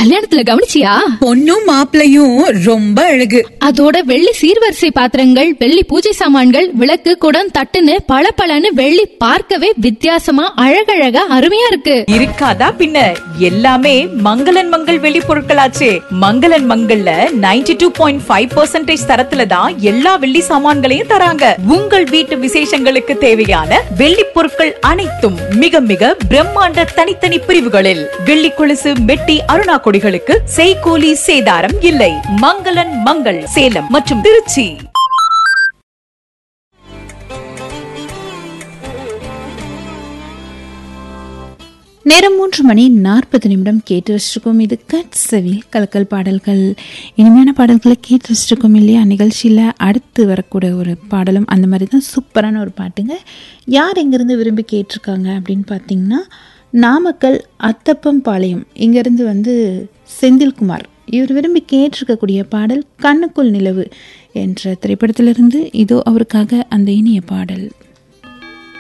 கல்யாணத்துல கவனிச்சியா பொண்ணும் மாப்பிளையும் ரொம்ப அழகு அதோட வெள்ளி சீர்வரிசை பாத்திரங்கள் வெள்ளி பூஜை சாமான்கள் விளக்கு குடம் தட்டுன்னு பளபளன்னு வெள்ளி பார்க்கவே வித்தியாசமா அழகழகா அருமையா இருக்கு இருக்காதா பின்ன எல்லாமே மங்களன் மங்கள் வெளி பொருட்களாச்சே மங்களன் மங்கள்ல 92.5% டூ பாயிண்ட் ஃபைவ் தரத்துல தான் எல்லா வெள்ளி சாமான்களையும் தராங்க உங்கள் வீட்டு விசேஷங்களுக்கு தேவையான வெள்ளி பொருட்கள் அனைத்தும் மிக மிக பிரம்மாண்ட தனித்தனி பிரிவுகளில் வெள்ளி கொலுசு மெட்டி அருணா கொடிகளுக்கு செய்கூலி சேதாரம் இல்லை மங்களன் மங்கள் சேலம் மற்றும் திருச்சி நேரம் மூன்று மணி நாற்பது நிமிடம் கேட்டு வச்சிருக்கோம் இது கட்சவில் கலக்கல் பாடல்கள் இனிமையான பாடல்களை கேட்டு வச்சிருக்கோம் இல்லையா நிகழ்ச்சியில் அடுத்து வரக்கூடிய ஒரு பாடலும் அந்த மாதிரி தான் சூப்பரான ஒரு பாட்டுங்க யார் எங்கேருந்து விரும்பி கேட்டிருக்காங்க அப்படின்னு பார்த்தீங்கன்னா நாமக்கல் அத்தப்பம் பாளையம் இங்கேருந்து வந்து செந்தில்குமார் இவர் விரும்பி கேட்டிருக்கக்கூடிய பாடல் கண்ணுக்குள் நிலவு என்ற திரைப்படத்திலிருந்து இதோ அவருக்காக அந்த இனிய பாடல்